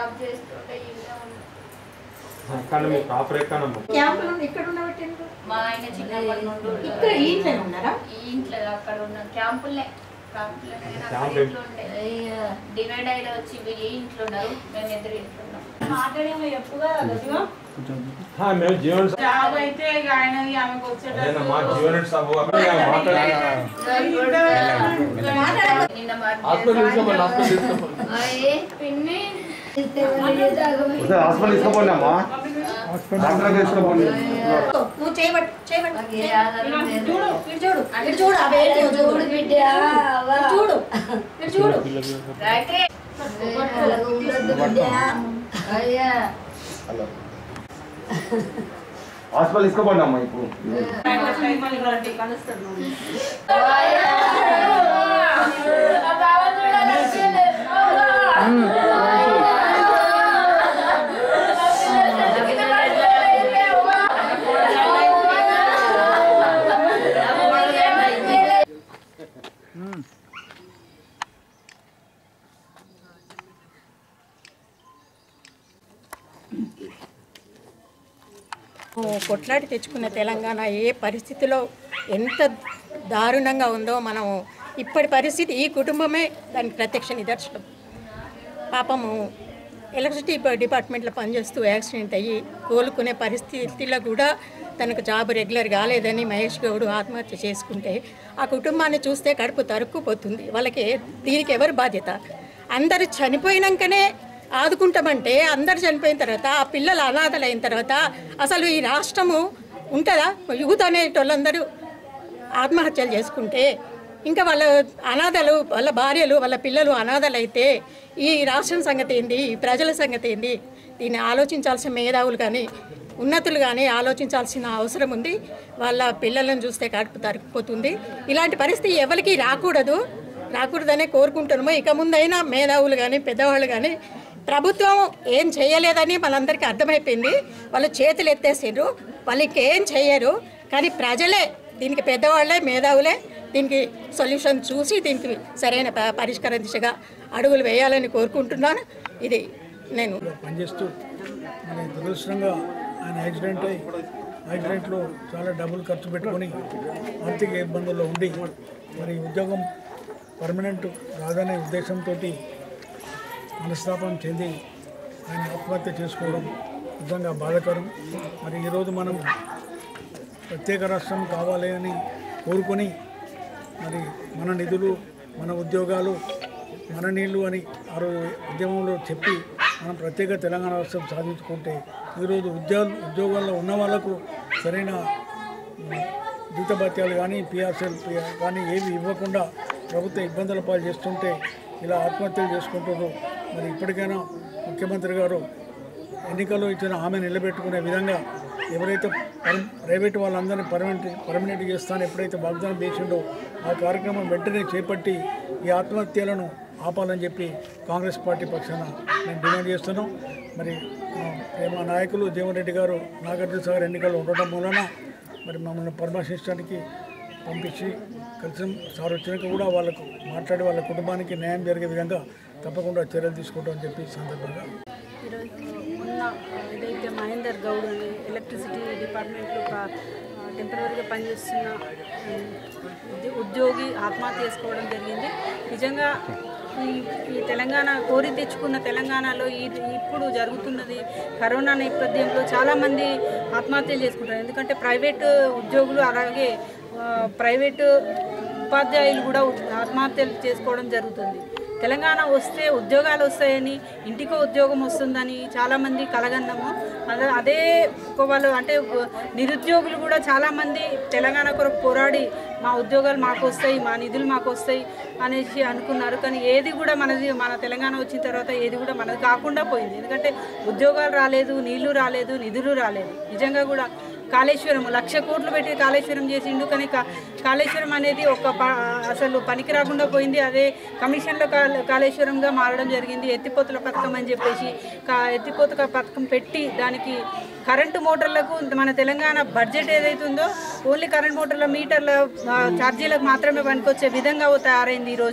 Job చేస్తుంటే ఇంట్లో ఉన్నా. ఎక్కడ మీ ప్రాపర్ ఎక్కడమ్మా క్యాంపులో ఇక్కడ ఉండబట్టండి మా ఆయన చిన్నప్పటి నుండి ఉంటాడు. ఇక్కడ ఈ ఇంట్లోనే ఉన్నారా ఈ ఇంట్లో అక్కడ ఉన్న క్యాంపులే క్యాంపులే నేను అక్కడ క్యాంపు. ఇంట్లో ఉండే డివైడ్ అయిన వచ్చి వీళ్ళు ఈ ఇంట్లో ఉన్నారు మేము ఎదురు ఇంట్లో ఉన్నాం మాట్లాడేమో ఎప్పుగా హా, మేము జీవన్ జాబ్ అయితే ఇక ఆయన ఆమెకు వచ్చేటట్టు మా జీవన్ సభ మాట్లాడాలి నిన్న మరి హాస్పిటల్ తీసుకోపోండి హాస్పిటల్ తీసుకోపోండి అయ్యే పిన్ని హాస్పిటల్ తీసుకోపోయినామా డాక్టర్ తీసుకోపోయి నువ్వు చేయబట్టు చేయబట్టు నాకు ఏ ఆధారం లేదు. చూడు ఇటు చూడు ఇటు చూడు ఆ వేలు చూడు బిడ్డ ఇటు చూడు ఇటు చూడు రాకే. అయ్యా హాస్పిటల్ తీసుకోపోయినామా ఇప్పుడు కలుస్తాడు ఆ బావ చూడాలి వచ్చింది. కొట్లాడి తెచ్చుకున్న తెలంగాణ ఏ పరిస్థితిలో ఎంత దారుణంగా ఉందో మనం ఇప్పటి పరిస్థితి ఈ కుటుంబమే దానికి ప్రత్యక్ష నిదర్శనం పాపము ఎలక్ట్రిసిటీ డిపార్ట్మెంట్లో పనిచేస్తూ యాక్సిడెంట్ అయ్యి కోలుకునే పరిస్థితిలో కూడా తనకు జాబ్ రెగ్యులర్ కాలేదని మహేష్ గౌడ్ ఆత్మహత్య చేసుకుంటే ఆ కుటుంబాన్ని చూస్తే కడుపు తరుక్కుపోతుంది వాళ్ళకి దీనికి ఎవరు బాధ్యత అందరు చనిపోయినాకనే ఆదుకుంటామంటే అందరు చనిపోయిన తర్వాత ఆ పిల్లలు అనాథలైన తర్వాత అసలు ఈ రాష్ట్రము ఉంటుందా యూత్ అనేటోళ్ళందరూ ఆత్మహత్యలు చేసుకుంటే ఇంకా వాళ్ళ అనాథలు వాళ్ళ భార్యలు వాళ్ళ పిల్లలు అనాథలు అయితే ఈ రాష్ట్రం సంగతి ఏంది ఈ ప్రజల సంగతి ఏంది దీన్ని ఆలోచించాల్సిన మేధావులు కానీ ఉన్నతులు కానీ ఆలోచించాల్సిన అవసరం ఉంది వాళ్ళ పిల్లలను చూస్తే కడుపు తరుక్కుపోతుంది ఇలాంటి పరిస్థితి ఎవరికి రాకూడదు రాకూడదనే కోరుకుంటున్నాము ఇక ముందైనా మేధావులు కానీ పెద్దవాళ్ళు కానీ ప్రభుత్వం ఏం చేయలేదని మనందరికీ అర్థమైపోయింది వాళ్ళు చేతులు ఎత్తేసారు వాళ్ళకి ఏం చేయరు కానీ ప్రజలే దీనికి పెద్దవాళ్ళే మేధావులే దీనికి సొల్యూషన్ చూసి దీనికి సరైన ప- పరిష్కార దిశగా అడుగులు వేయాలని కోరుకుంటున్నాను ఇది నేను పనిచేస్తూ మరి దురదృష్టంగా ఆయన యాక్సిడెంట్ అయ్యి యాక్సిడెంట్లో చాలా డబ్బులు ఖర్చు పెట్టుకొని ఆర్థిక ఇబ్బందుల్లో ఉండి మరి ఉద్యోగం పర్మనెంట్ రాదనే ఉద్దేశంతో మనస్తాపం చెంది ఆయన ఆత్మహత్య చేసుకోవడం నిజంగా బాధాకరం మరి ఈరోజు మనం ప్రత్యేక రాష్ట్రం కావాలి అని కోరుకొని మరి మన నిధులు మన ఉద్యోగాలు మన నీళ్ళు అని ఆ రోజు ఉద్యమంలో చెప్పి మనం ప్రత్యేక తెలంగాణ రాష్ట్రం సాధించుకుంటే ఈరోజు ఉద్యోగ ఉద్యోగాల్లో ఉన్న వాళ్ళకు సరైన ఉమ్, జీతభత్యాలు కానీ పిఆర్సీలు కానీ ఏవి ఇవ్వకుండా ప్రభుత్వ ఇబ్బందుల పాలు చేస్తుంటే ఇలా ఆత్మహత్యలు చేసుకుంటున్నారు మరి ఇప్పటికైనా ముఖ్యమంత్రి గారు ఎన్నికల్లో ఇచ్చిన హామీ నిలబెట్టుకునే విధంగా ఎవరైతే పర్- ప్రైవేట్ వాళ్ళందరినీ పర్మనెంట్ పర్మనెంట్ చేస్తానని ఎప్పుడైతే వాగ్దానం చేసిండో ఆ కార్యక్రమం వెంటనే చేపట్టి ఈ ఆత్మహత్యలను ఆపాలని చెప్పి కాంగ్రెస్ పార్టీ పక్షాన మేము డిమాండ్ చేస్తున్నాం మరి ఆ, మా నాయకులు జీవన్ రెడ్డి గారు నాగార్జున సాగర్ ఎన్నికల్లో ఉండటం మూలన మరి మమ్మల్ని పరామర్శించడానికి పంపించి కలిసి సార్ వచ్చినాక కూడా వాళ్ళకు మాట్లాడి వాళ్ళ కుటుంబానికి న్యాయం జరిగే విధంగా తప్పకుండా చర్యలు తీసుకుంటామని చెప్పి ఈ సందర్భంగా ఈరోజు ఉన్న ఏదైతే మహేందర్ గౌడ్ అని ఎలక్ట్రిసిటీ డిపార్ట్మెంట్లో ఒక టెంపరీగా పనిచేస్తున్న ఉమ్, ఉద్య- ఉద్యోగి ఆత్మహత్య చేసుకోవడం జరిగింది నిజంగా ఈ ఈ తెలంగాణ కోరి తెచ్చుకున్న తెలంగాణలో ఈ ఇప్పుడు జరుగుతున్నది కరోనా నేపథ్యంలో చాలామంది ఆత్మహత్యలు చేసుకుంటారు ఎందుకంటే ప్రైవేటు ఉద్యోగులు అలాగే ఆ, ప్రైవేటు ఉపాధ్యాయులు కూడా ఆత్మహత్యలు చేసుకోవడం జరుగుతుంది తెలంగాణ వస్తే ఉద్యోగాలు వస్తాయని ఇంటికో ఉద్యోగం వస్తుందని చాలామంది కలగన్నాము అదే అదే వాళ్ళు అంటే నిరుద్యోగులు కూడా చాలామంది తెలంగాణ కొరకు పోరాడి మా ఉద్యోగాలు మాకు వస్తాయి మా నిధులు మాకు వస్తాయి అనేసి అనుకున్నారు కానీ ఏది కూడా మనది మన తెలంగాణ వచ్చిన తర్వాత ఏది కూడా మనది కాకుండా పోయింది ఎందుకంటే ఉద్యోగాలు రాలేదు నీళ్లు రాలేదు నిధులు రాలేదు నిజంగా కూడా కాళేశ్వరం లక్ష కోట్లు పెట్టి కాళేశ్వరం చేసిండు కానీ కా- కాళేశ్వరం అనేది ఒక ప- అసలు పనికి రాకుండా పోయింది అదే కమిషన్లో కా- కాళేశ్వరంగా మారడం జరిగింది ఎత్తిపోతుల పథకం అని చెప్పేసి కా ఎత్తిపోత పథకం పెట్టి దానికి కరెంటు మోటార్లకు మన తెలంగాణ బడ్జెట్ ఏదైతే ఉందో ఓన్లీ కరెంట్ మోటార్ల మీటర్ల ఆ, ఛార్జీలకు మాత్రమే పనికొచ్చే విధంగా తయారైంది ఈరోజు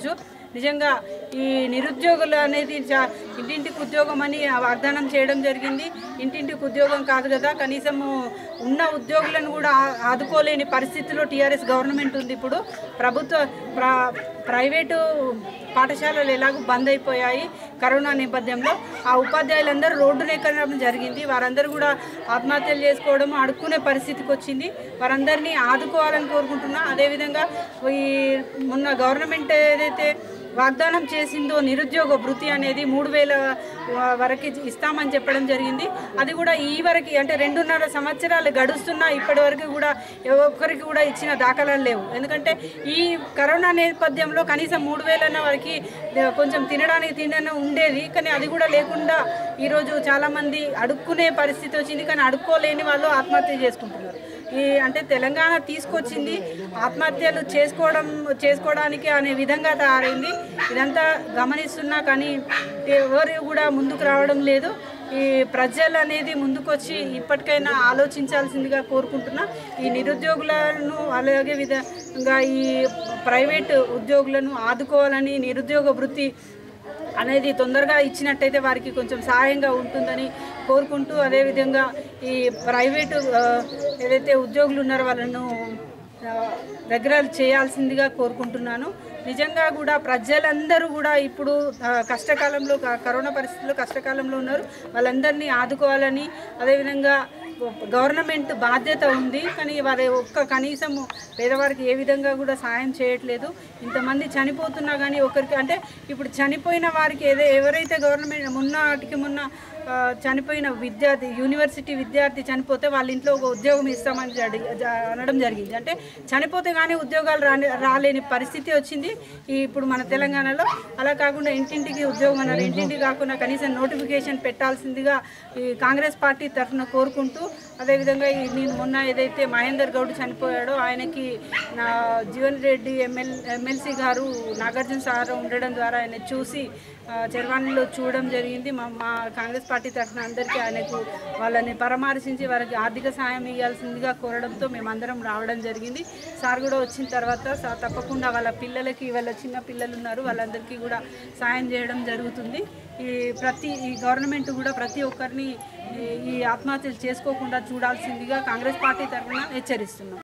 నిజంగా ఈ నిరుద్యోగులు అనేది చా- ఇంటింటికి ఉద్యోగం అని వాగ్దానం చేయడం జరిగింది ఇంటింటికి ఉద్యోగం కాదు కదా కనీసము ఉన్న ఉద్యోగులను కూడా ఆ- ఆదుకోలేని పరిస్థితిలో టీఆర్ఎస్ గవర్నమెంట్ ఉంది ఇప్పుడు ప్రభుత్వ ప్ర ప్రైవేటు పాఠశాలలు ఎలాగో బంద్ అయిపోయాయి కరోనా నేపథ్యంలో ఆ ఉపాధ్యాయులందరూ రోడ్డున ఎక్కడం జరిగింది వారందరూ కూడా ఆత్మహత్యలు చేసుకోవడం అడుక్కునే పరిస్థితికి వచ్చింది వారందరినీ ఆదుకోవాలని కోరుకుంటున్నా అదేవిధంగా ఈ మొన్న గవర్నమెంట్ ఏదైతే వాగ్దానం చేసిందో నిరుద్యోగ భృతి అనేది మూడు వేల వరకు ఇస్తామని చెప్పడం జరిగింది అది కూడా ఈ వరకు అంటే రెండున్నర సంవత్సరాలు గడుస్తున్నా ఇప్పటి వరకు కూడా ఏ ఒక్కరికి కూడా ఇచ్చిన దాఖలాలు లేవు ఎందుకంటే ఈ కరోనా నేపథ్యంలో కనీసం మూడు వేలన్న వరకు కొంచెం తినడానికి తినడం ఉండేది కానీ అది కూడా లేకుండా ఈరోజు చాలామంది అడుక్కునే పరిస్థితి వచ్చింది కానీ అడుక్కోలేని వాళ్ళు ఆత్మహత్య చేసుకుంటున్నారు ఈ అంటే తెలంగాణ తీసుకొచ్చింది ఆత్మహత్యలు చేసుకోవడం చేసుకోవడానికి అనే విధంగా తయారైంది ఇదంతా గమనిస్తున్నా కానీ ఎవరు కూడా ముందుకు రావడం లేదు ఈ ప్రజలు అనేది ముందుకొచ్చి ఇప్పటికైనా ఆలోచించాల్సిందిగా కోరుకుంటున్నా ఈ నిరుద్యోగులను అలాగే విధంగా ఈ ప్రైవేట్ ఉద్యోగులను ఆదుకోవాలని నిరుద్యోగ వృత్తి అనేది తొందరగా ఇచ్చినట్టయితే వారికి కొంచెం సహాయంగా ఉంటుందని కోరుకుంటూ అదేవిధంగా ఈ ప్రైవేటు ఆ, ఏదైతే ఉద్యోగులు ఉన్నారో వాళ్ళను ఆ, దగ్గర చేయాల్సిందిగా కోరుకుంటున్నాను నిజంగా కూడా ప్రజలందరూ కూడా ఇప్పుడు ఆ, కష్టకాలంలో క- కరోనా పరిస్థితుల్లో కష్టకాలంలో ఉన్నారు వాళ్ళందరినీ ఆదుకోవాలని అదేవిధంగా గవర్నమెంట్ బాధ్యత ఉంది కానీ వారి ఒక్క కనీసం పేదవారికి ఏ విధంగా కూడా సాయం చేయట్లేదు ఇంతమంది చనిపోతున్నా కానీ ఒకరికి అంటే ఇప్పుడు చనిపోయిన వారికి ఏదో ఎవరైతే గవర్నమెంట్ మొన్నటికి మొన్న ఆ, చనిపోయిన విద్యార్థి యూనివర్సిటీ విద్యార్థి చనిపోతే వాళ్ళ ఇంట్లో ఒక ఉద్యోగం ఇస్తామని జడి- జ- అనడం జరిగింది అంటే చనిపోతే కానీ ఉద్యోగాలు రాని రాలేని పరిస్థితి వచ్చింది ఈ ఇప్పుడు మన తెలంగాణలో అలా కాకుండా ఇంటింటికి ఉద్యోగం అన్నారు ఇంటింటికి కాకుండా కనీసం నోటిఫికేషన్ పెట్టాల్సిందిగా ఈ కాంగ్రెస్ పార్టీ తరఫున కోరుకుంటూ అదేవిధంగా ఈ నేను మొన్న ఏదైతే మహేందర్ గౌడ్ చనిపోయాడో ఆయనకి నా జీవన్ రెడ్డి ఎమ్మెల్ ఎమ్మెల్సీ గారు నాగార్జున సార్ ఉండడం ద్వారా ఆయన చూసి ఆ, చర్వాణిలో చూడడం జరిగింది మా మా కాంగ్రెస్ పార్టీ తరఫున అందరికీ ఆయనకు వాళ్ళని పరామర్శించి వారికి ఆర్థిక సాయం ఇవ్వాల్సిందిగా కోరడంతో మేమందరం రావడం జరిగింది సార్ కూడా వచ్చిన తర్వాత సార్ తప్పకుండా వాళ్ళ పిల్లలకి వాళ్ళ చిన్న పిల్లలు ఉన్నారు వాళ్ళందరికీ కూడా సాయం చేయడం జరుగుతుంది ఈ ప్రతి ఈ గవర్నమెంట్ కూడా ప్రతి ఒక్కరిని ఈ- ఈ ఆత్మహత్యలు చేసుకోకుండా చూడాల్సిందిగా కాంగ్రెస్ పార్టీ తరఫున హెచ్చరిస్తున్నాం